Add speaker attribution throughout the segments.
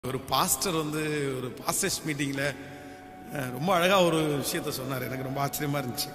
Speaker 1: ஒரு பாஸ்டர் வந்து ஒரு பாஸ்டர்ஸ் மீட்டிங்கில் ரொம்ப அழகாக ஒரு விஷயத்த சொன்னார் எனக்கு ரொம்ப ஆச்சரியமாக இருந்துச்சு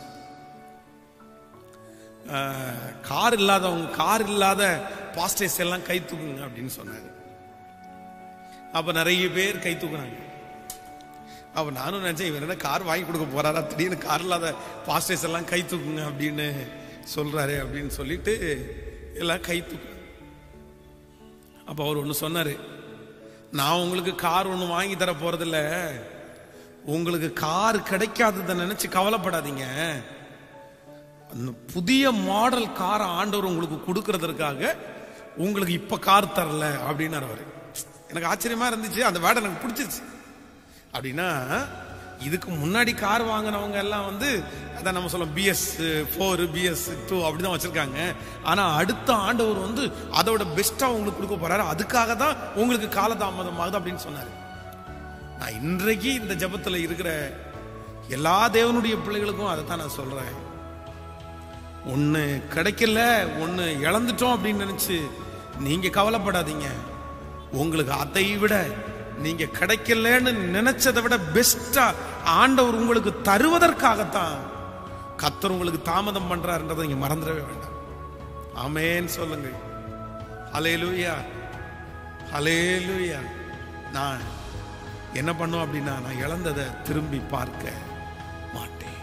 Speaker 1: அஹ், கார் இல்லாதவங்க கார் இல்லாத பாஸ்டர்ஸ் எல்லாம் கை தூக்குங்க அப்படின்னு சொன்னார் அப்போ நிறைய பேர் கை தூக்குனாங்க அப்போ நானும் நினச்சேன் இவர் என்ன கார் வாங்கி கொடுக்க போறாரா திடீர்னு கார் இல்லாத பாஸ்டர்ஸ் எல்லாம் கை தூக்குங்க அப்படின்னு சொல்றாரு அப்படின்னு சொல்லிட்டு எல்லாம் கை தூக்கு அப்போ அவர் ஒன்று சொன்னார் நான் உங்களுக்கு கார் ஒன்று வாங்கி தர போறதில்ல உங்களுக்கு கார் கிடைக்காததை நினைச்சு கவலைப்படாதீங்க அந்த புதிய மாடல் கார் ஆண்டவர் உங்களுக்கு கொடுக்கறதற்காக உங்களுக்கு இப்ப கார் தரல அப்படின்னாரு அவரு எனக்கு ஆச்சரியமா இருந்துச்சு அந்த வேடை எனக்கு பிடிச்சிருச்சு அப்படின்னா இதுக்கு முன்னாடி கார் வாங்கினவங்க எல்லாம் வந்து அதான் நம்ம சொல்ல பிஎஸ் ஃபோர் பிஎஸ் டூ அப்படிதான் வச்சிருக்காங்க ஆனா அடுத்த ஆண்டவர் வந்து அதோட பெஸ்டா உங்களுக்கு கொடுக்க போறாரு அதுக்காக தான் உங்களுக்கு காலதாமதமாகுது அப்படின்னு சொன்னாரு நான் இன்றைக்கு இந்த ஜெபத்துல இருக்கிற எல்லா தேவனுடைய பிள்ளைகளுக்கும் அதை தான் நான் சொல்றேன் ஒண்ணு கிடைக்கல ஒண்ணு இழந்துட்டோம் அப்படின்னு நினைச்சு நீங்க கவலைப்படாதீங்க உங்களுக்கு அதை விட நீங்க கிடைக்கலன்னு நினைச்சதை விட பெஸ்டா ஆண்டவர் உங்களுக்கு தருவதற்காகத்தான் கத்தர் உங்களுக்கு தாமதம் பண்றாருன்றதை நீங்க மறந்துடவே வேண்டாம் ஆமேன்னு சொல்லுங்க ஹலேலூயா ஹலேலூயா நான் என்ன பண்ணும் அப்படின்னா நான் இழந்ததை திரும்பி பார்க்க மாட்டேன்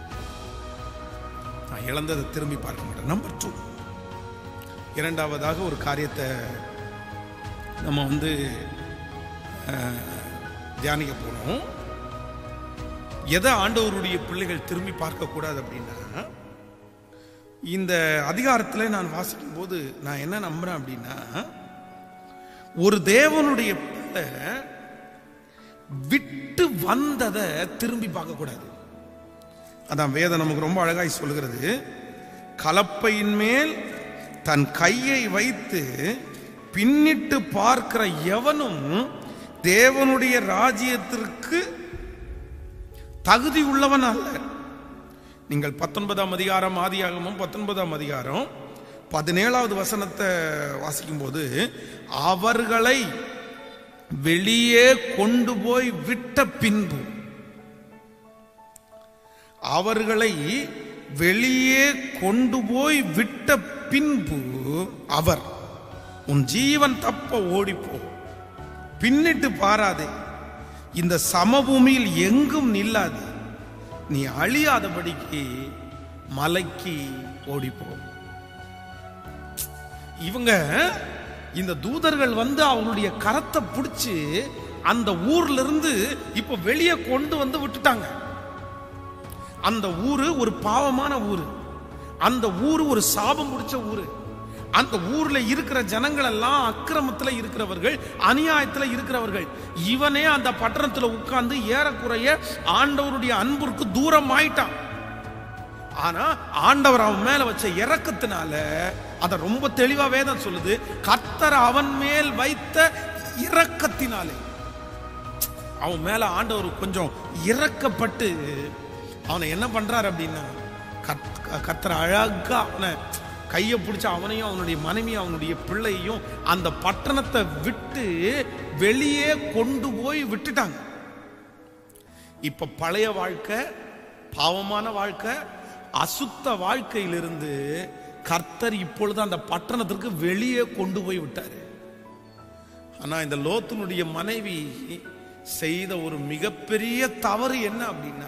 Speaker 1: நான் இழந்ததை திரும்பி பார்க்க மாட்டேன் நம்பர் டூ இரண்டாவதாக ஒரு காரியத்தை நம்ம வந்து அஹ், தியானிக்க போனோம் எதை ஆண்டவருடைய பிள்ளைகள் திரும்பி பார்க்க கூடாது அப்படின்னா இந்த அதிகாரத்தில் நான் வாசிக்கும் போது நான் என்ன நம்புறேன் அப்படின்னா ஒரு தேவனுடைய பிள்ளை விட்டு வந்ததை திரும்பி பார்க்க கூடாது அதான் வேதம் நமக்கு ரொம்ப அழகாய் சொல்கிறது கலப்பையின் மேல் தன் கையை வைத்து பின்னிட்டு பார்க்கிற எவனும் தேவனுடைய ராஜ்யத்திற்கு தகுதி உள்ளவன் அல்ல நீங்கள் பத்தொன்பதாம் அதிகாரம் ஆதியாகமும் பத்தொன்பதாம் அதிகாரம் பதினேழாவது வசனத்தை வாசிக்கும் போது அவர்களை வெளியே கொண்டு போய் விட்ட பின்பு அவர்களை வெளியே கொண்டு போய் விட்ட பின்பு அவர் உன் ஜீவன் தப்ப ஓடிப்போ பின்னிட்டு பாராதே இந்த சமபூமியில் எங்கும் நில்லாது நீ அழியாதபடிக்கு மலைக்கு ஓடிப்போ இவங்க இந்த தூதர்கள் வந்து அவங்களுடைய கரத்தை பிடிச்சு அந்த ஊர்ல இருந்து இப்ப வெளியே கொண்டு வந்து விட்டுட்டாங்க அந்த ஊரு ஒரு பாவமான ஊரு அந்த ஊரு ஒரு சாபம் பிடிச்ச ஊரு அந்த ஊர்ல இருக்கிற ஜனங்கள் எல்லாம் அக்கிரமத்துல இருக்கிறவர்கள் அநியாயத்துல இருக்கிறவர்கள் இவனே அந்த பட்டணத்துல உட்கார்ந்து ஏறக்குறைய ஆண்டவருடைய அன்பிற்கு தூரம் ஆயிட்டான் ஆனா ஆண்டவர் அவன் மேல வச்ச இறக்கத்தினால அத ரொம்ப தெளிவா வேதம் சொல்லுது கர்த்தர் அவன் மேல் வைத்த இரக்கத்தினாலே அவன் மேல ஆண்டவர் கொஞ்சம் இறக்கப்பட்டு அவனை என்ன பண்றாரு அப்படின்னா கத்- கர்த்தர் அழகா அவனை கையை பிடிச்ச அவனையும் அவனுடைய மனைவியும் அவனுடைய பிள்ளையும் அந்த பட்டணத்தை விட்டு வெளியே கொண்டு போய் விட்டுட்டாங்க இப்ப பழைய வாழ்க்கை பாவமான வாழ்க்கை அசுத்த வாழ்க்கையிலிருந்து கர்த்தர் இப்பொழுது அந்த பட்டணத்திற்கு வெளியே கொண்டு போய் விட்டாரு ஆனா இந்த லோத்தினுடைய மனைவி செய்த ஒரு மிகப்பெரிய தவறு என்ன அப்படின்னா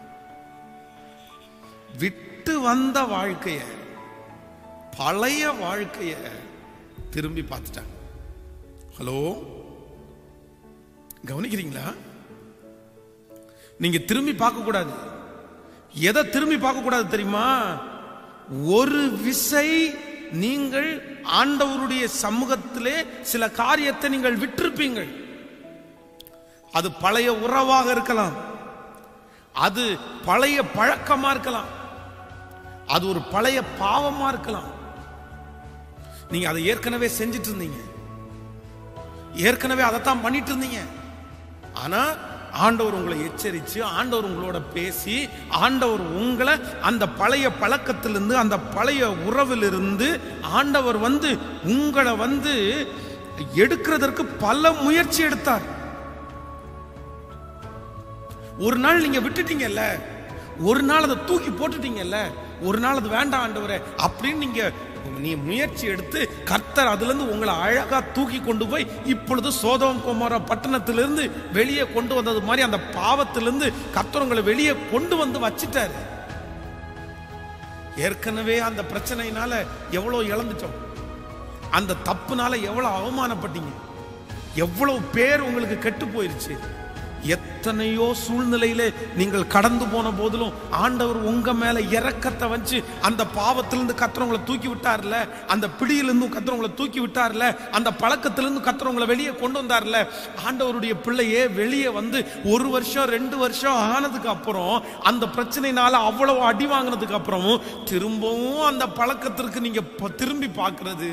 Speaker 1: விட்டு வந்த வாழ்க்கைய பழைய வாழ்க்கைய திரும்பி பார்த்துட்டாங்க ஹலோ கவனிக்கிறீங்களா நீங்க திரும்பி பார்க்க கூடாது எதை திரும்பி பார்க்க கூடாது தெரியுமா ஒரு விசை நீங்கள் ஆண்டவருடைய சமூகத்திலே சில காரியத்தை நீங்கள் விட்டிருப்பீங்கள் அது பழைய உறவாக இருக்கலாம் அது பழைய பழக்கமா இருக்கலாம் அது ஒரு பழைய பாவமா இருக்கலாம் நீங்க அதை ஏற்கனவே செஞ்சிட்டு இருந்தீங்க ஏற்கனவே அதைத்தான் பண்ணிட்டு இருந்தீங்க ஆனா ஆண்டவர் உங்களை எச்சரிச்சு ஆண்டவர் உங்களோட பேசி ஆண்டவர் உங்களை அந்த பழைய பழக்கத்திலிருந்து அந்த பழைய உறவிலிருந்து ஆண்டவர் வந்து உங்களை வந்து எடுக்கிறதற்கு பல முயற்சி எடுத்தார் ஒரு நாள் நீங்க விட்டுட்டீங்கல்ல ஒரு நாள் அதை தூக்கி போட்டுட்டீங்கல்ல ஒரு நாள் அது வேண்டாம் ஆண்டவரே அப்படின்னு நீங்க நீ முயற்சி எடுத்து கர்த்தர் அதுல இருந்து உங்களை அழகா தூக்கி கொண்டு போய் இப்பொழுது சோதம் குமார பட்டணத்திலிருந்து வெளியே கொண்டு வந்தது மாதிரி அந்த பாவத்திலிருந்து கர்த்தர் உங்களை வெளியே கொண்டு வந்து வச்சிட்டாரு ஏற்கனவே அந்த பிரச்சனையினால எவ்வளவு இழந்துட்டோம் அந்த தப்புனால எவ்வளவு அவமானப்பட்டீங்க எவ்வளவு பேர் உங்களுக்கு கெட்டு போயிருச்சு எத்தனையோ சூழ்நிலையிலே நீங்கள் கடந்து போன போதிலும் ஆண்டவர் உங்க மேல இரக்கத்தை வச்சு அந்த பாவத்திலிருந்து கத்துறவங்களை தூக்கி விட்டார்ல அந்த பிடியிலிருந்து கத்துறவங்களை தூக்கி விட்டார்ல அந்த பழக்கத்திலிருந்து கத்துறவங்களை வெளியே கொண்டு வந்தார்ல ஆண்டவருடைய பிள்ளையே வெளியே வந்து ஒரு வருஷம் ரெண்டு வருஷம் ஆனதுக்கு அப்புறம் அந்த பிரச்சனைனால அவ்வளவு அடி வாங்கினதுக்கு அப்புறமும் திரும்பவும் அந்த பழக்கத்திற்கு நீங்க ப- திரும்பி பார்க்கிறது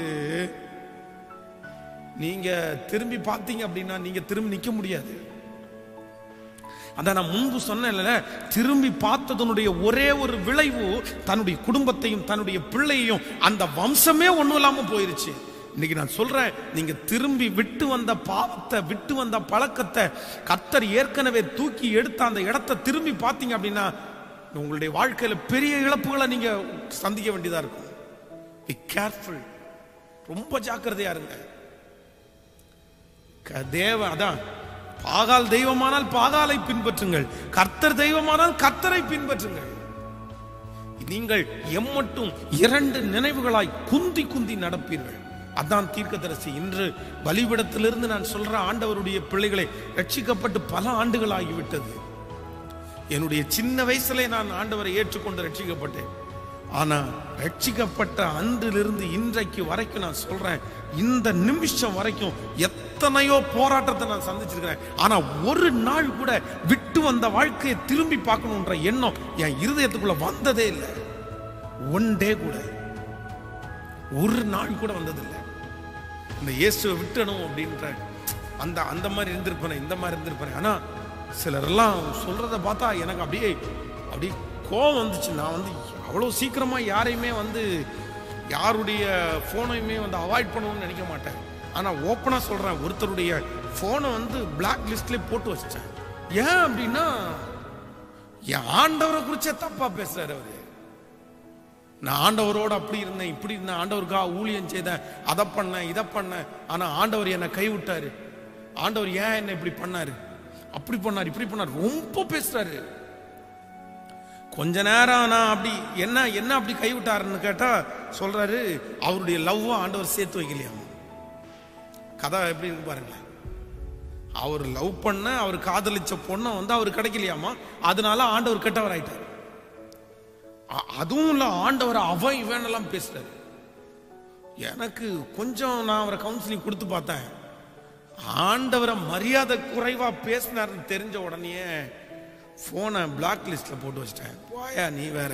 Speaker 1: நீங்க திரும்பி பார்த்தீங்க அப்படின்னா நீங்க திரும்பி நிக்க முடியாது அதான் நான் முன்பு சொன்னேன்ல திரும்பி பார்த்ததனுடைய ஒரே ஒரு விளைவு தன்னுடைய குடும்பத்தையும் தன்னுடைய பிள்ளையையும் அந்த வம்சமே ஒண்ணும் இல்லாம போயிருச்சு இன்னைக்கு நான் சொல்றேன் நீங்க திரும்பி விட்டு வந்த பாவத்தை விட்டு வந்த பழக்கத்தை கர்த்தர் ஏற்கனவே தூக்கி எடுத்த அந்த இடத்தை திரும்பி பார்த்தீங்க அப்படின்னா உங்களுடைய வாழ்க்கையில பெரிய இழப்புகளை நீங்க சந்திக்க வேண்டியதா இருக்கும் பி கேர்ஃபுல் ரொம்ப ஜாக்கிரதையா இருங்க க- தேவ அதான் பாகால் தெய்வமானால் பாகாலை பின்பற்றுங்கள் கர்த்தர் தெய்வமானால் கர்த்தரை பின்பற்றுங்கள் நீங்கள் எம்மட்டும் இரண்டு நினைவுகளாய் குந்தி குந்தி நடப்பீர்கள் அதான் தீர்க்கதரிசி இன்று பலிபிடத்திலிருந்து நான் சொல்ற ஆண்டவருடைய பிள்ளைகளை ரட்சிக்கப்பட்டு பல ஆண்டுகள் ஆகிவிட்டது என்னுடைய சின்ன வயசுல நான் ஆண்டவரை ஏற்றுக்கொண்டு ரட்சிக்கப்பட்டேன் ஆனா ரட்சிக்கப்பட்ட அன்றிலிருந்து இன்றைக்கு வரைக்கும் நான் சொல்றேன் இந்த நிமிஷம் வரைக்கும் எத்தனையோ போராட்டத்தை நான் சந்திச்சிருக்கிறேன் ஆனா ஒரு நாள் கூட விட்டு வந்த வாழ்க்கையை திரும்பி பார்க்கணுன்ற எண்ணம் என் இருதயத்துக்குள்ள வந்ததே இல்லை ஒன் டே கூட ஒரு நாள் கூட வந்ததில்லை இந்த இயேசுவை விட்டணும் அப்படின்ற அந்த அந்த மாதிரி இருந்திருப்பேன் இந்த மாதிரி இருந்திருப்பேன் ஆனா சிலரெல்லாம் சொல்றத பார்த்தா எனக்கு அப்படியே அப்படியே கோவம் வந்துச்சு நான் வந்து அவ்வளோ சீக்கிரமா யாரையுமே வந்து யாருடைய ஃபோனையுமே வந்து அவாய்ட் பண்ணணும்னு நினைக்க மாட்டேன் ஆனா ஓப்பனா சொல்றேன் ஒருத்தருடைய ஃபோனை வந்து பிளாக் லிஸ்ட்ல போட்டு வச்சிட்டேன் ஏன் அப்படின்னா என் ஆண்டவரை குறிச்சே தப்பா பேசுறாரு அவரு நான் ஆண்டவரோட அப்படி இருந்தேன் இப்படி இருந்தேன் ஆண்டவருக்காக ஊழியம் செய்தேன் அதை பண்ணேன் இதை பண்ணேன் ஆனா ஆண்டவர் என்னை கைவிட்டாரு ஆண்டவர் ஏன் என்ன இப்படி பண்ணாரு அப்படி பண்ணாரு இப்படி பண்ணாரு ரொம்ப பேசுறாரு கொஞ்ச நேரம் நான் அப்படி என்ன என்ன அப்படி கைவிட்டாருன்னு கேட்டா சொல்றாரு அவருடைய லவ் ஆண்டவர் சேர்த்து வைக்கலையாம் கதை எப்படி இருக்கு பாருங்களேன் அவர் லவ் பண்ண அவர் காதலிச்ச பொண்ணை வந்து அவர் கிடைக்கலையாமா அதனால ஆண்டவர் கெட்டவர் ஆயிட்டார் அ- அதுவும் இல்ல ஆண்டவர் அவன் இவன் எல்லாம் பேசுறாரு எனக்கு கொஞ்சம் நான் அவரை கவுன்சிலிங் கொடுத்து பார்த்தேன் ஆண்டவரை மரியாதை குறைவா பேசினாருன்னு தெரிஞ்ச உடனே போனை பிளாக் லிஸ்ட்ல போட்டு வச்சிட்டேன் போயா நீ வேற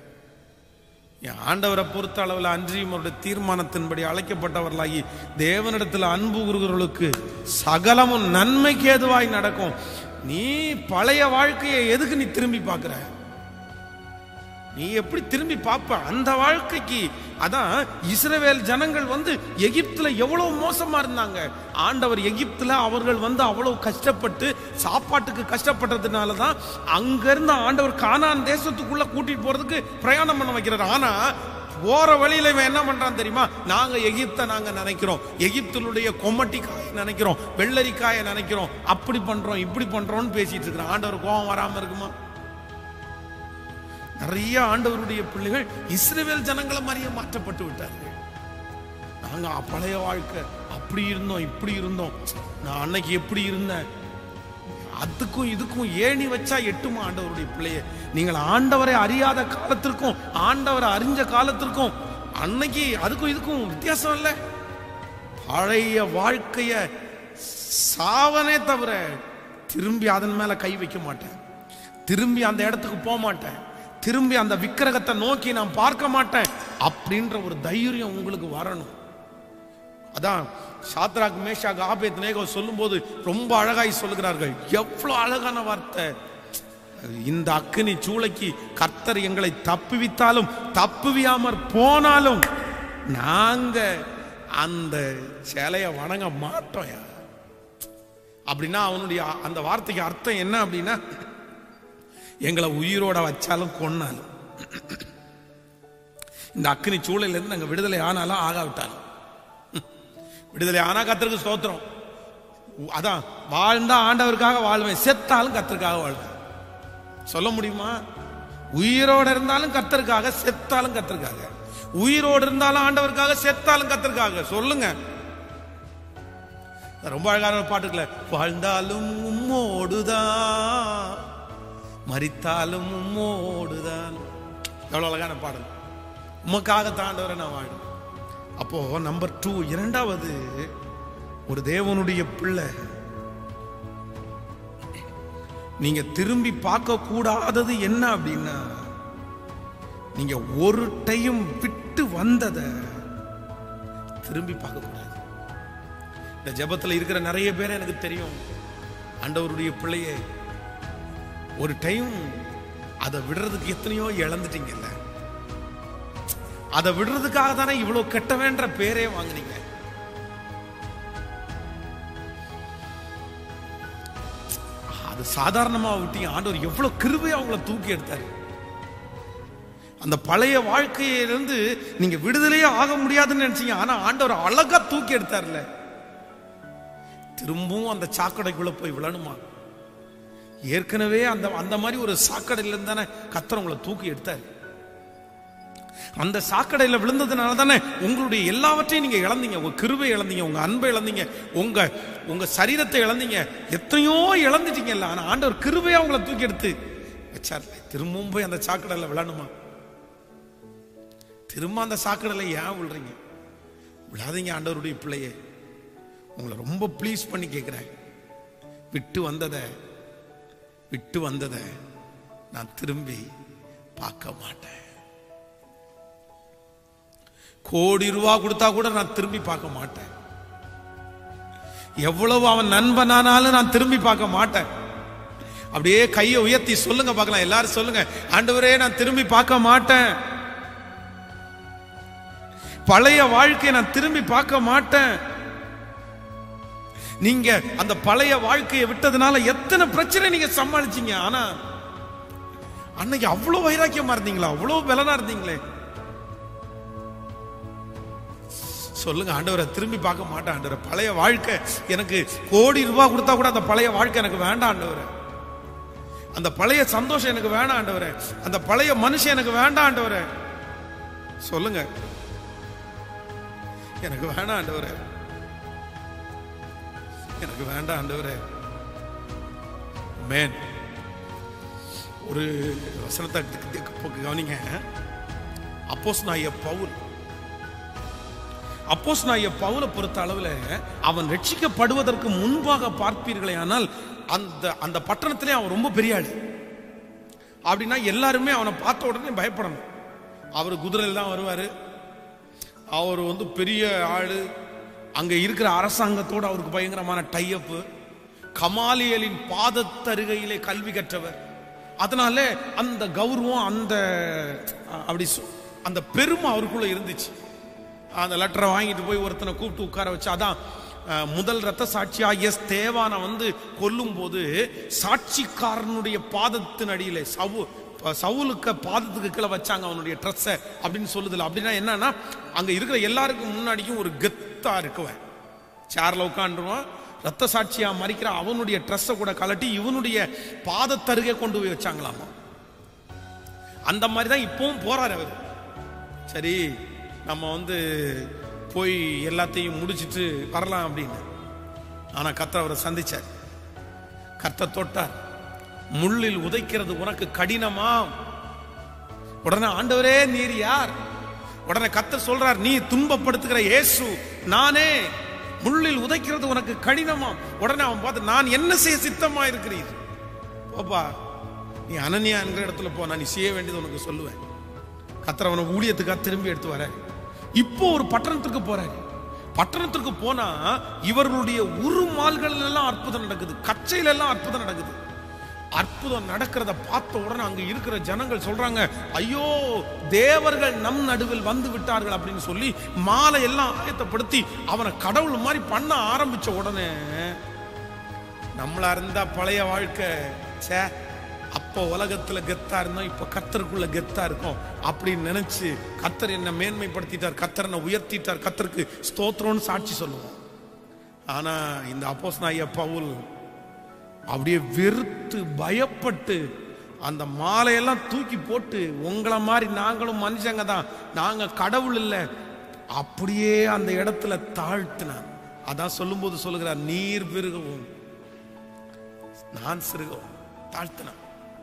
Speaker 1: என் ஆண்டவரை பொறுத்த அளவில் அன்றியும் அவருடைய தீர்மானத்தின்படி அழைக்கப்பட்டவர்களாகி தேவனிடத்தில் அன்பு கூறுகிறவர்களுக்கு சகலமும் நன்மைக்கு ஏதுவாய் நடக்கும் நீ பழைய வாழ்க்கையை எதுக்கு நீ திரும்பி பார்க்கிற நீ எப்படி திரும்பி பார்ப்ப அந்த வாழ்க்கைக்கு அதான் இஸ்ரவேல் ஜனங்கள் வந்து எகிப்துல எவ்வளவு மோசமா இருந்தாங்க ஆண்டவர் எகிப்துல அவர்கள் வந்து அவ்வளவு கஷ்டப்பட்டு சாப்பாட்டுக்கு கஷ்டப்பட்டதுனால தான் அங்க இருந்த ஆண்டவர் கானான் தேசத்துக்குள்ள கூட்டிட்டு போறதுக்கு பிரயாணம் பண்ண வைக்கிறார் ஆனா போற வழியில இவன் என்ன பண்றான் தெரியுமா நாங்க எகிப்தை நாங்க நினைக்கிறோம் எகிப்தினுடைய கொமட்டிக்காயை நினைக்கிறோம் வெள்ளரிக்காயை நினைக்கிறோம் அப்படி பண்றோம் இப்படி பண்றோம்னு பேசிட்டு இருக்கிறான் ஆண்டவர் கோபம் வராம இருக்குமா நிறைய ஆண்டவருடைய பிள்ளைகள் இஸ்ரவேல் ஜனங்களை மாதிரியே மாற்றப்பட்டு விட்டார்கள் நாங்க பழைய வாழ்க்கை அப்படி இருந்தோம் இப்படி இருந்தோம் நான் அன்னைக்கு எப்படி இருந்தேன் அதுக்கும் இதுக்கும் ஏணி வச்சா எட்டுமா ஆண்டவருடைய பிள்ளைய நீங்கள் ஆண்டவரை அறியாத காலத்திற்கும் ஆண்டவரை அறிஞ்ச காலத்திற்கும் அன்னைக்கு அதுக்கும் இதுக்கும் வித்தியாசம் இல்லை பழைய வாழ்க்கைய சாவனே தவிர திரும்பி அதன் மேல கை வைக்க மாட்டேன் திரும்பி அந்த இடத்துக்கு போக மாட்டேன் திரும்பி அந்த விக்கிரகத்தை நோக்கி நான் பார்க்க மாட்டேன் அப்படின்ற ஒரு தைரியம் உங்களுக்கு வரணும் அதான் சாத்ராக் மேஷாக் ஆபேத் நேகோ சொல்லும்போது ரொம்ப அழகாய் சொல்லுகிறார்கள் எவ்வளவு அழகான வார்த்தை இந்த அக்கினி சூளைக்கு கர்த்தர் எங்களை தப்புவித்தாலும் தப்புவியாமற் போனாலும் நாங்க அந்த சிலைய வணங்க மாட்டோம் அப்படின்னா அவனுடைய அந்த வார்த்தைக்கு அர்த்தம் என்ன அப்படின்னா எங்களை உயிரோட வச்சாலும் கொன்னாலும் இந்த அக்னி சூழலில் இருந்து நாங்க விடுதலை ஆனாலும் ஆகாவிட்டாலும் விடுதலை ஆனா கத்தருக்கு ஸ்தோத்திரம் அதான் வாழ்ந்தா ஆண்டவருக்காக வாழ்வேன் செத்தாலும் கத்தருக்காக வாழ்வேன் சொல்ல முடியுமா உயிரோட இருந்தாலும் கத்தருக்காக செத்தாலும் கத்தருக்காக உயிரோடு இருந்தாலும் ஆண்டவருக்காக செத்தாலும் கத்தருக்காக சொல்லுங்க ரொம்ப அழகான ஒரு பாட்டுக்குள்ள வாழ்ந்தாலும் உம்மோடுதான் மரித்தாலும் உம்மோடுதான் எவ்வளவு அழகான பாடல் உமக்காக ஆண்டவரை நான் வாழும் அப்போ நம்பர் டூ இரண்டாவது ஒரு தேவனுடைய பிள்ளை நீங்க திரும்பி பார்க்க கூடாதது என்ன அப்படின்னா நீங்க ஒரு டைம் விட்டு வந்ததை திரும்பி பார்க்க கூடாது இந்த ஜெபத்துல இருக்கிற நிறைய பேர் எனக்கு தெரியும் ஆண்டவருடைய பிள்ளையே ஒரு டைம் அதை விடுறதுக்கு எத்தனையோ இழந்துட்டீங்கல்ல அதை விடுறதுக்காக தானே இவ்வளவு கெட்டவேன்ற பேரே வாங்குனீங்க அது சாதாரணமா விட்டீங்க ஆண்டவர் எவ்வளவு கிருபையா அவங்கள தூக்கி எடுத்தாரு அந்த பழைய வாழ்க்கையிலிருந்து நீங்க விடுதலையே ஆக முடியாதுன்னு நினைச்சீங்க ஆனா ஆண்டவர் அழகா தூக்கி எடுத்தார்ல திரும்பவும் அந்த சாக்கடைக்குள்ள போய் விழணுமா ஏற்கனவே அந்த அந்த மாதிரி ஒரு சாக்கடையில இருந்து தானே கத்தர் உங்களை தூக்கி எடுத்தாரு அந்த சாக்கடையில விழுந்ததுனால தானே உங்களுடைய எல்லாவற்றையும் நீங்க இழந்தீங்க உங்க கிருபை இழந்தீங்க உங்க அன்பை இழந்தீங்க உங்க உங்க சரீரத்தை இழந்தீங்க எத்தனையோ இழந்துட்டீங்கல்ல ஆனா ஆண்டவர் கிருபையா உங்களை தூக்கி எடுத்து வச்சார் திரும்பவும் போய் அந்த சாக்கடையில விழணுமா திரும்ப அந்த சாக்கடையில ஏன் விழுறீங்க விழாதீங்க ஆண்டவருடைய பிள்ளையே உங்களை ரொம்ப ப்ளீஸ் பண்ணி கேட்கிறேன் விட்டு வந்ததை விட்டு வந்ததை நான் திரும்பி பார்க்க மாட்டேன் கோடி ரூபா கொடுத்தா கூட நான் திரும்பி பார்க்க மாட்டேன் எவ்வளவு அவன் நண்பனானாலும் நான் திரும்பி பார்க்க மாட்டேன் அப்படியே கையை உயர்த்தி சொல்லுங்க பார்க்கலாம் எல்லாரும் சொல்லுங்க ஆண்டவரே நான் திரும்பி பார்க்க மாட்டேன் பழைய வாழ்க்கையை நான் திரும்பி பார்க்க மாட்டேன் நீங்க அந்த பழைய வாழ்க்கையை விட்டதுனால எத்தனை பிரச்சனை நீங்க சமாளிச்சீங்க ஆனா அன்னைக்கு அவ்வளவு வைராக்கியமா இருந்தீங்களா அவ்வளவு பலனா இருந்தீங்களே சொல்லுங்க ஆண்டவரை திரும்பி பார்க்க மாட்டேன் ஆண்டவரை பழைய வாழ்க்கை எனக்கு கோடி ரூபாய் கொடுத்தா கூட அந்த பழைய வாழ்க்கை எனக்கு வேண்டாம் ஆண்டவரை அந்த பழைய சந்தோஷம் எனக்கு வேண்டாம் ஆண்டவரே அந்த பழைய மனுஷன் எனக்கு வேண்டாம் ஆண்டவரே சொல்லுங்க எனக்கு வேண்டாம் ஆண்டவரே எனக்கு வேண்டாம் ஆண்டவரே மேன் ஒரு வசனத்தை கவனிங்க அப்போஸ் நாய பவுல் அப்போஸ் நாய பவுலை பொறுத்த அளவுல அவன் ரட்சிக்கப்படுவதற்கு முன்பாக பார்ப்பீர்களே ஆனால் அந்த அந்த பட்டணத்திலே அவன் ரொம்ப பெரிய ஆளு அப்படின்னா எல்லாருமே அவனை பார்த்த உடனே பயப்படணும் அவர் குதிரையில் தான் வருவாரு அவர் வந்து பெரிய ஆளு அங்க இருக்கிற அரசாங்கத்தோடு அவருக்கு பயங்கரமான டைஅப்பு கமாலியலின் பாதத்தருகையிலே கல்வி கற்றவர் அதனால அந்த கௌரவம் அந்த அப்படி சொ- அந்த பெருமை அவருக்குள்ள இருந்துச்சு அந்த லெட்டரை வாங்கிட்டு போய் ஒருத்தனை கூப்பிட்டு உட்கார வச்சு அதான் அஹ், முதல் ரத்த சாட்சியா எஸ் தேவானை வந்து கொல்லும் போது சாட்சிக்காரனுடைய பாதத்தின் அடியிலே சவு சவுலுக்க பாதத்துக்கு கீழே வச்சாங்க அவனுடைய ட்ரெஸ்ஸை அப்படின்னு சொல்லுதுல அப்படின்னா என்னன்னா அங்க இருக்கிற எல்லாருக்கும் முன்னாடியும் ஒரு கெத்தா இருக்குவன் சேர்ல உட்காந்துருவான் ரத்த சாட்சியா மறிக்கிற அவனுடைய ட்ரெஸ்ஸை கூட கலட்டி இவனுடைய பாதத்தருகே கொண்டு போய் வச்சாங்களாமா அந்த மாதிரி தான் இப்பவும் போறாரு அவர் சரி நம்ம வந்து போய் எல்லாத்தையும் முடிச்சிட்டு வரலாம் அப்படின்னு ஆனா கர்த்தர் அவரை சந்திச்சார் கர்த்தர் தொட்டார் முள்ளில் உதைக்கிறது உனக்கு கடினமாம் உடனே ஆண்டவரே நீர் யார் உடனே கர்த்தர் சொல்றார் நீ துன்பப்படுத்துகிற இயேசு நானே முள்ளில் உதைக்கிறது உனக்கு கடினமாம் உடனே அவன் பார்த்து நான் என்ன செய்ய சித்தமா இருக்கிறீர் போப்பா நீ அனன்யா என்கிற இடத்துல போ நான் நீ செய்ய வேண்டியது உனக்கு சொல்லுவேன் கத்தர் அவனை ஊழியத்துக்காக திரும்பி எடுத்து வர இப்போ ஒரு பட்டணத்துக்கு போறாரு பட்டணத்துக்கு போனா இவர்களுடைய உருமால்கள் எல்லாம் அற்புதம் நடக்குது கச்சையில எல்லாம் அற்புதம் நடக்குது அற்புதம் நடக்கிறத பார்த்த உடனே அங்க இருக்கிற ஜனங்கள் சொல்றாங்க ஐயோ தேவர்கள் நம் நடுவில் வந்து விட்டார்கள் அப்படின்னு சொல்லி மாலை எல்லாம் ஆயத்தப்படுத்தி அவனை கடவுள் மாதிரி பண்ண ஆரம்பிச்ச உடனே நம்மளா இருந்தா பழைய வாழ்க்கை ச்சே அப்போ உலகத்துல கெத்தா இருந்தோம் இப்ப கத்தருக்குள்ள கெத்தா இருக்கும் அப்படின்னு நினைச்சு கத்தர் என்ன மேன்மைப்படுத்திட்டார் கத்தர் என்ன உயர்த்திட்டார் கத்தருக்கு ஸ்தோத்திரம்னு சாட்சி சொல்லுவோம் ஆனா இந்த அப்போஸ் நாய பவுல் அப்படியே வெறுத்து பயப்பட்டு அந்த மாலையெல்லாம் தூக்கி போட்டு உங்களை மாதிரி நாங்களும் மனுஷங்க தான் நாங்க கடவுள் இல்லை அப்படியே அந்த இடத்துல தாழ்த்தினான் அதான் சொல்லும்போது சொல்லுகிறார் நீர் பெருகவும் நான் சிறுகவும் தாழ்த்தினான்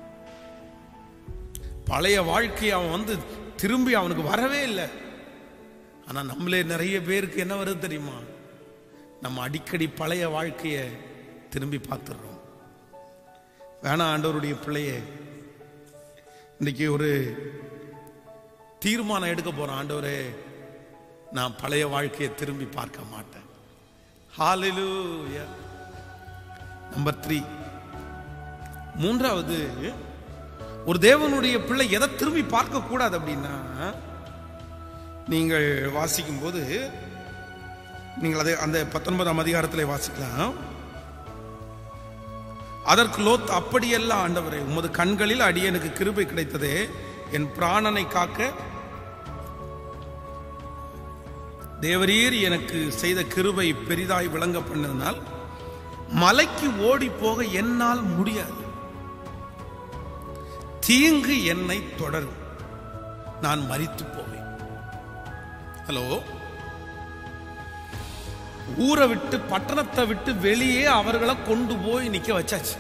Speaker 1: பழைய வாழ்க்கையை அவன் வந்து திரும்பி அவனுக்கு வரவே இல்லை ஆனா நம்மளே நிறைய பேருக்கு என்ன வருது தெரியுமா நம்ம அடிக்கடி பழைய வாழ்க்கையை திரும்பி பார்த்துடுறோம் வேணாம் ஆண்டவருடைய பிள்ளையே இன்னைக்கு ஒரு தீர்மானம் எடுக்க போறோம் ஆண்டவரே நான் பழைய வாழ்க்கையை திரும்பி பார்க்க மாட்டேன் ஹalleluya நம்பர் த்ரீ மூன்றாவது ஒரு தேவனுடைய பிள்ளை எதை திரும்பி பார்க்க கூடாது அப்படின்னா நீங்கள் வாசிக்கும் போது நீங்கள் அதை அந்த பத்தொன்பதாம் அதிகாரத்தில் வாசிக்கலாம் அதற்கு லோத் அப்படியல்ல ஆண்டவரே உமது கண்களில் அடியனுக்கு கிருபை கிடைத்ததே என் பிராணனை காக்க தேவரீர் எனக்கு செய்த கிருபை பெரிதாய் விளங்க பண்ணதனால் மலைக்கு ஓடி போக என்னால் முடியாது தீங்கு என்னை தொடரும் நான் மரித்து போவேன் ஹலோ ஊரை விட்டு பட்டணத்தை விட்டு வெளியே அவர்களை கொண்டு போய் நிக்க வச்சாச்சு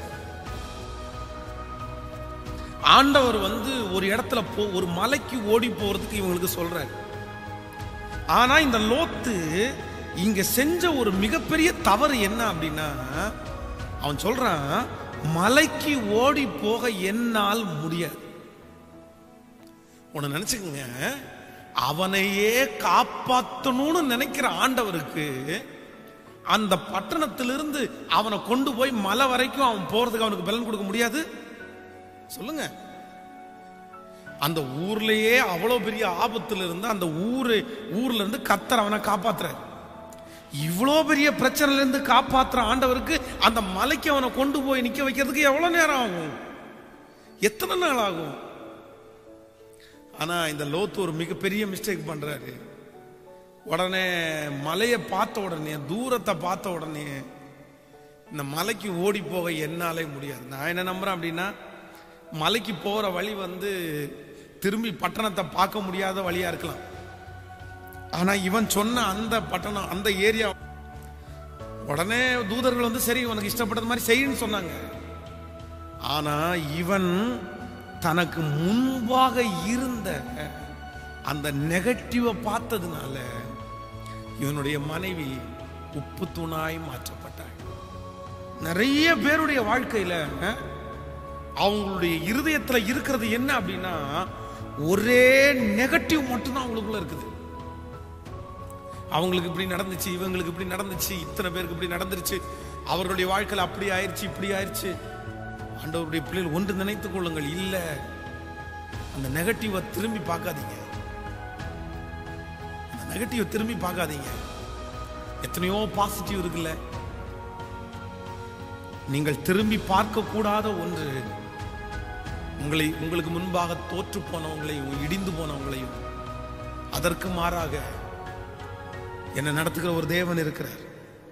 Speaker 1: ஆண்டவர் வந்து ஒரு இடத்துல போ ஒரு மலைக்கு ஓடி போறதுக்கு இவங்களுக்கு சொல்றாரு ஆனா இந்த லோத்து இங்க செஞ்ச ஒரு மிகப்பெரிய தவறு என்ன அப்படின்னா அவன் சொல்றான் மலைக்கு ஓடி போக என்னால் முடியாது உன்னை நினைச்சுக்கங்க அவனையே காப்பாத்தணும்னு நினைக்கிற ஆண்டவருக்கு அந்த பட்டணத்திலிருந்து அவனை கொண்டு போய் மலை வரைக்கும் அவன் போறதுக்கு அவனுக்கு பலன் கொடுக்க முடியாது சொல்லுங்க அந்த ஊர்லயே அவ்வளவு பெரிய ஆபத்துல இருந்து அந்த ஊரு ஊர்ல இருந்து கத்தர் அவனை காப்பாத்துறாரு இவ்வளோ பெரிய பிரச்சனையில இருந்து காப்பாத்துற ஆண்டவருக்கு அந்த மலைக்கு அவனை கொண்டு போய் நிக்க வைக்கிறதுக்கு எவ்வளவு நேரம் ஆகும் எத்தனை நாள் ஆகும் ஆனா இந்த லோத்து ஒரு மிகப்பெரிய மிஸ்டேக் பண்றாரு உடனே மலையை பார்த்த உடனே தூரத்தை பார்த்த உடனே இந்த மலைக்கு ஓடி போக என்னாலே முடியாது நான் என்ன நம்புறேன் அப்படின்னா மலைக்கு போற வழி வந்து திரும்பி பட்டணத்தை பார்க்க முடியாத வழியா இருக்கலாம் ஆனா இவன் சொன்ன அந்த பட்டணம் அந்த ஏரியா உடனே தூதர்கள் வந்து சரி உனக்கு இஷ்டப்பட்டது மாதிரி செய்யுன்னு சொன்னாங்க ஆனா இவன் தனக்கு முன்பாக இருந்த அந்த நெகட்டிவை பார்த்ததுனால இவனுடைய மனைவி உப்பு தூணாய் மாற்றப்பட்டாள் நிறைய பேருடைய வாழ்க்கையில அஹ், அவங்களுடைய இருதயத்துல இருக்கிறது என்ன அப்படின்னா ஒரே நெகட்டிவ் மட்டும்தான் அவங்களுக்குள்ள இருக்குது அவங்களுக்கு இப்படி நடந்துச்சு இவங்களுக்கு இப்படி நடந்துச்சு இத்தனை பேருக்கு இப்படி நடந்துருச்சு அவர்களுடைய வாழ்க்கையில் அப்படி ஆயிருச்சு இப்படி ஆயிருச்சு ஆண்டவருடைய பிள்ளைகள் ஒன்று நினைத்துக் கொள்ளுங்கள் இல்ல அந்த நெகட்டிவை திரும்பி பார்க்காதீங்க அந்த நெகட்டிவை திரும்பி பார்க்காதீங்க எத்தனையோ பாசிட்டிவ் இருக்குல்ல நீங்கள் திரும்பி பார்க்க கூடாத ஒன்று உங்களை உங்களுக்கு முன்பாக தோற்று போனவங்களையும் இடிந்து போனவங்களையும் அதற்கு மாறாக என்ன நடத்துகிற ஒரு தேவன் இருக்கிறார்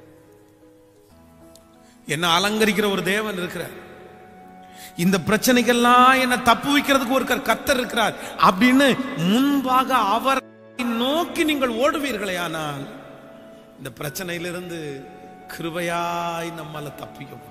Speaker 1: என்ன அலங்கரிக்கிற ஒரு தேவன் இருக்கிறார் இந்த பிரச்சனைக்கெல்லாம் என்ன தப்பு வைக்கிறதுக்கு ஒரு கர்- கர்த்தர் இருக்கிறார் அப்படின்னு முன்பாக அவர் நோக்கி நீங்கள் ஓடுவீர்களே ஆனால் இந்த பிரச்சனையிலிருந்து கிருபையாய் நம்மால தப்பிக்க முடியும்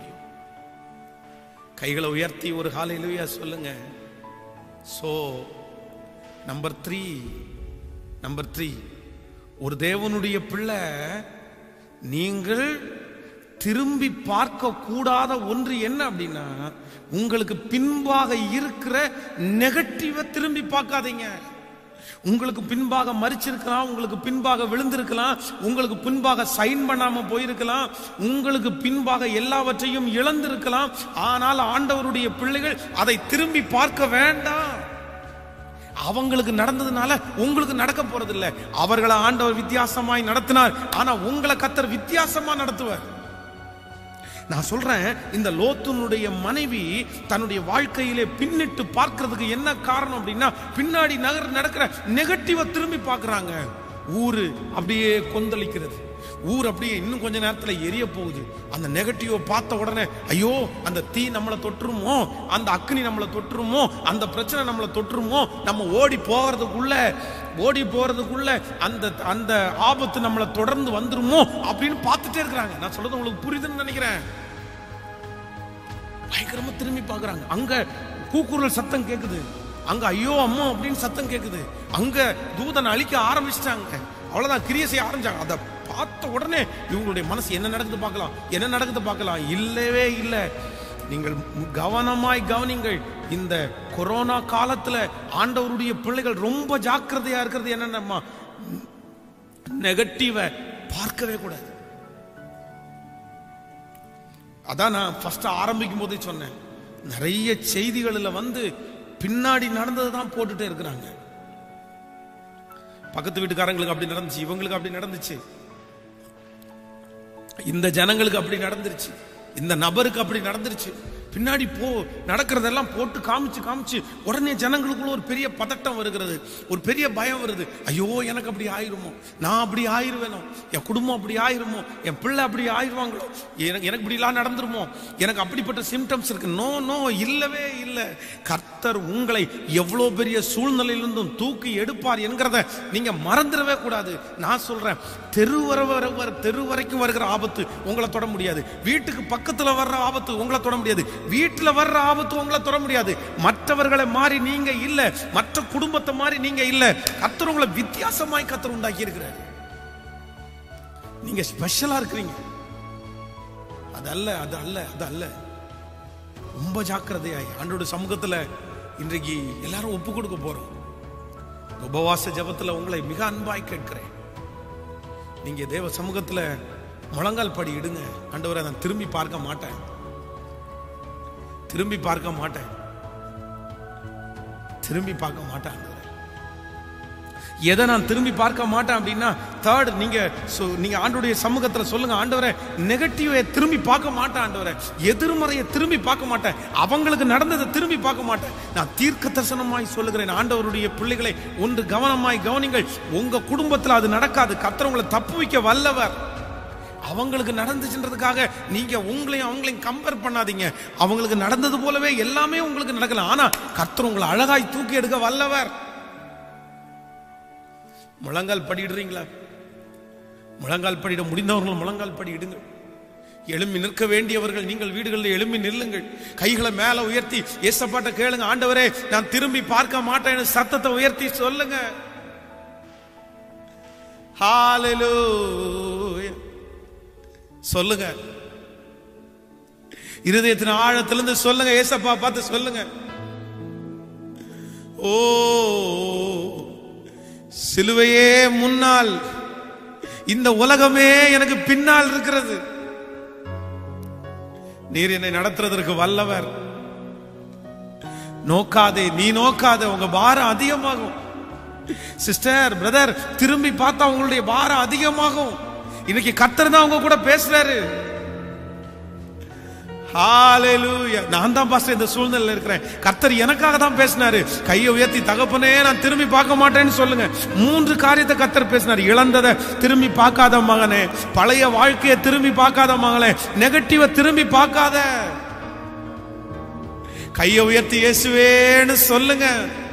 Speaker 1: கைகளை உயர்த்தி ஒரு காலையிலுயா சொல்லுங்க so number three number three ஒரு தேவனுடைய பிள்ளை நீங்கள் திரும்பி பார்க்க கூடாத ஒன்று என்ன அப்படின்னா உங்களுக்கு பின்பாக இருக்கிற நெகட்டிவ திரும்பி பார்க்காதீங்க உங்களுக்கு பின்பாக மறிச்சிருக்கலாம் உங்களுக்கு பின்பாக விழுந்திருக்கலாம் உங்களுக்கு பின்பாக சைன் பண்ணாம போயிருக்கலாம் உங்களுக்கு பின்பாக எல்லாவற்றையும் இழந்திருக்கலாம் ஆனால் ஆண்டவருடைய பிள்ளைகள் அதை திரும்பி பார்க்க வேண்டாம் அவங்களுக்கு நடந்ததுனால உங்களுக்கு நடக்க போறது இல்ல அவர்களை ஆண்டவர் வித்தியாசமாய் நடத்தினார் ஆனா உங்களை கத்தர் வித்தியாசமா நடத்துவார் நான் சொல்றேன் இந்த லோத்துனுடைய மனைவி தன்னுடைய வாழ்க்கையிலே பின்னிட்டு பார்க்கிறதுக்கு என்ன காரணம் அப்படின்னா பின்னாடி நகர் நடக்கிற நெகட்டிவ திரும்பி பார்க்கறாங்க ஊரு அப்படியே கொந்தளிக்கிறது ஊர் அப்படியே இன்னும் கொஞ்ச நேரத்துல எரிய போகுது அந்த நெகட்டிவ பார்த்த உடனே ஐயோ அந்த தீ நம்மளை தொற்றுமோ அந்த அக்னி நம்மளை தொற்றுமோ அந்த பிரச்சனை நம்மளை தொற்றுமோ நம்ம ஓடி போகிறதுக்குள்ள ஓடி போறதுக்குள்ள அந்த அந்த ஆபத்து நம்மளை தொடர்ந்து வந்துருமோ அப்படின்னு பார்த்துட்டே இருக்கிறாங்க நான் சொல்றது உங்களுக்கு புரியுதுன்னு நினைக்கிறேன் பயங்கரமா திரும்பி பார்க்கறாங்க அங்க கூக்குரல் சத்தம் கேக்குது அங்க ஐயோ அம்மா அப்படின்னு சத்தம் கேக்குது அங்க தூதன் அழிக்க ஆரம்பிச்சிட்டாங்க அவ்வளவுதான் கிரியை செய்ய ஆரம்பிச்சாங்க அதை பார்த்த உடனே இவங்களுடைய மனசு என்ன நடக்குது பார்க்கலாம் என்ன நடக்குது பார்க்கலாம் இல்லவே இல்லை நீங்கள் கவனமாய் கவனிங்கள் இந்த கொரோனா காலத்துல ஆண்டவருடைய பிள்ளைகள் ரொம்ப ஜாக்கிரதையா இருக்கிறது என்னென்னமா நெகட்டிவ பார்க்கவே கூடாது அதான் நான் ஃபர்ஸ்ட் ஆரம்பிக்கும் போதே சொன்னேன் நிறைய செய்திகளில் வந்து பின்னாடி நடந்ததை தான் போட்டுட்டே இருக்கிறாங்க பக்கத்து வீட்டுக்காரங்களுக்கு அப்படி நடந்துச்சு இவங்களுக்கு அப்படி நடந்துச்சு இந்த ஜனங்களுக்கு அப்படி நடந்துருச்சு இந்த நபருக்கு அப்படி நடந்துருச்சு பின்னாடி போ நடக்கிறதெல்லாம் போட்டு காமிச்சு காமிச்சு உடனே ஜனங்களுக்குள்ள ஒரு பெரிய பதட்டம் வருகிறது ஒரு பெரிய பயம் வருது ஐயோ எனக்கு அப்படி ஆயிருமோ நான் அப்படி ஆயிருவேனோ என் குடும்பம் அப்படி ஆயிருமோ என் பிள்ளை அப்படி ஆயிருவாங்களோ எனக்கு எனக்கு இப்படிலாம் நடந்துருமோ எனக்கு அப்படிப்பட்ட சிம்டம்ஸ் இருக்கு நோ நோ இல்லவே இல்லை கர்த்தர் உங்களை எவ்வளோ பெரிய சூழ்நிலையிலிருந்தும் தூக்கி எடுப்பார் என்கிறத நீங்க மறந்துடவே கூடாது நான் சொல்றேன் தெரு வர வர வர தெரு வரைக்கும் வருகிற ஆபத்து உங்களை தொட முடியாது வீட்டுக்கு பக்கத்துல வர்ற ஆபத்து உங்களை தொட முடியாது வீட்டுல வர்ற ஆபத்து உங்களை தொட முடியாது மற்றவர்களை மாறி நீங்க இல்ல மற்ற குடும்பத்தை மாறி நீங்க இல்ல கத்தர் உங்களை வித்தியாசமாய் கத்தர் உண்டாக்கி இருக்கிறார் நீங்க ஸ்பெஷலா இருக்கிறீங்க அது அல்ல அது அல்ல அது அல்ல ரொம்ப ஜாக்கிரதையாய் ஆண்டோட சமூகத்துல இன்றைக்கு எல்லாரும் ஒப்பு கொடுக்க போறோம் உபவாச ஜபத்துல உங்களை மிக அன்பாய் கேட்கிறேன் நீங்க தேவ சமூகத்துல முழங்கால் படி இடுங்க ஆண்டவரை நான் திரும்பி பார்க்க மாட்டேன் திரும்பி பார்க்க மாட்டேன் திரும்பி பார்க்க மாட்டேன் ஆண்டவரே. எதை நான் திரும்பி பார்க்க மாட்டேன் அப்படின்னா தேர்ட் நீங்க சொ- நீங்க ஆண்டோடைய சமூகத்துல சொல்லுங்க ஆண்டவரே நெகட்டிவை திரும்பி பார்க்க மாட்டேன் ஆண்டவரே எதிர்மறையை திரும்பி பார்க்க மாட்டேன் அவங்களுக்கு நடந்ததை திரும்பி பார்க்க மாட்டேன் நான் தீர்க்க தரிசனமாய் சொல்லுகிறேன் ஆண்டவருடைய பிள்ளைகளை ஒன்று கவனமாய் கவனிங்கள் உங்க குடும்பத்துல அது நடக்காது கர்த்தர் உங்களை தப்பு வைக்க வல்லவர் அவங்களுக்கு நடந்துச்சுன்றதுக்காக நீங்க உங்களையும் அவங்களையும் கம்பேர் பண்ணாதீங்க அவங்களுக்கு நடந்தது போலவே எல்லாமே உங்களுக்கு நடக்கலாம் ஆனா கர்த்தர் உங்களை அழகாய் தூக்கி எடுக்க வல்லவர் முழங்கால் படிடுறீங்களா முழங்கால் படிட முடிந்தவர்கள் முழங்கால் படி இடுங்கள் எழும்பி நிற்க வேண்டியவர்கள் நீங்கள் வீடுகளில் எழும்பி நில்லுங்கள் கைகளை மேல உயர்த்தி ஏசப்பாட்ட கேளுங்க ஆண்டவரே நான் திரும்பி பார்க்க மாட்டேன்னு சத்தத்தை உயர்த்தி சொல்லுங்க ஹalleluya சொல்லுங்க இருதயத்தின் ஆழத்திலிருந்து சொல்லுங்க ஏசப்பா பார்த்து சொல்லுங்க ஓ சிலுவையே முன்னால் இந்த உலகமே எனக்கு பின்னால் இருக்கிறது நீர் என்னை நடத்துறதற்கு வல்லவர் நோக்காதே நீ நோக்காதே உங்க பாரம் அதிகமாகும் சிஸ்டர் பிரதர் திரும்பி பார்த்தா உங்களுடைய பாரம் அதிகமாகும் இன்னைக்கு கத்தர் தான் உங்க கூட பேசுறாரு ஹalleluya நான் தான் பாஸ்டர் இந்த சூழ்நிலையில இருக்கிறேன் கர்த்தர் எனக்காக தான் பேசினாரு கையை உயர்த்தி தகப்பனே நான் திரும்பி பார்க்க மாட்டேன்னு சொல்லுங்க மூன்று காரியத்தை கர்த்தர் பேசினார் இழந்ததை திரும்பி பார்க்காத மகனே பழைய வாழ்க்கையை திரும்பி பார்க்காத மகளே நெகட்டிவ திரும்பி பார்க்காத கையை உயர்த்தி இயேசுவேன்னு சொல்லுங்க